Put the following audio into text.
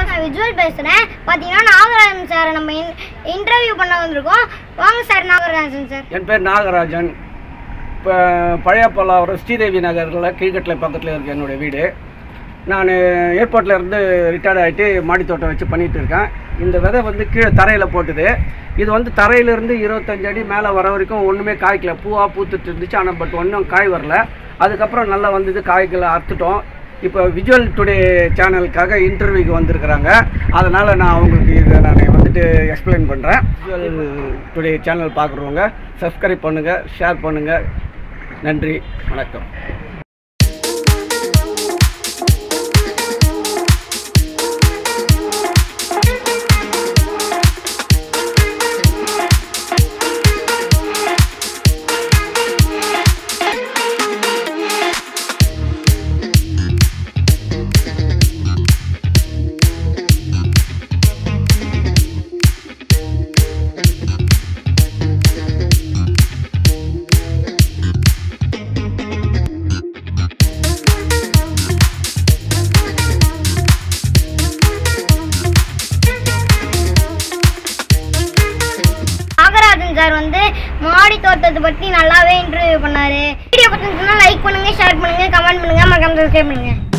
நான் விஜுவல் பேசுகிறேன் பார்த்தீங்கன்னா நாகராஜன் சார் நம்ம இன்டர்வியூ பண்ண வந்திருக்கோம் வாங்க சார் நாகராஜன் சார் என் பேர் நாகராஜன் இப்போ பழைய பல்லாவரம் ஸ்ரீதேவி நகரில் கீழ்கட்டில் பக்கத்தில் இருக்கு என்னுடைய வீடு நான் ஏர்போர்ட்டில் இருந்து ரிட்டையர்ட் ஆகிட்டு மாடித்தோட்டம் வச்சு பண்ணிகிட்டு இருக்கேன் இந்த விதை வந்து கீழே தரையில் போட்டுது இது வந்து தரையிலேருந்து இருபத்தஞ்சு அடி மேலே வர வரைக்கும் ஒன்றுமே காய்க்கல பூவாக பூத்துட்டு இருந்துச்சு ஆனால் பட் ஒன்றும் காய் வரல அதுக்கப்புறம் நல்லா வந்தது காய்களை அறுத்துட்டோம் இப்போ விஜுவல் டுடே சேனலுக்காக இன்டர்வியூக்கு வந்திருக்கிறாங்க அதனால் நான் அவங்களுக்கு இதை நான் வந்துட்டு எக்ஸ்பிளைன் பண்ணுறேன் விஜுவல் டுடே சேனல் பார்க்குறவங்க சப்ஸ்கிரைப் பண்ணுங்கள் ஷேர் பண்ணுங்கள் நன்றி வணக்கம் நாகராஜன் சார் வந்து மாடி தோட்டத்தை பற்றி நல்லாவே இன்டர்வியூ பண்ணாரு வீடியோ பிடிச்சிருந்துச்சுன்னா லைக் பண்ணுங்க ஷேர் பண்ணுங்க கமெண்ட் பண்ணுங்க மறக்காம சப்ஸ்கிரைப் பண்ணுங்க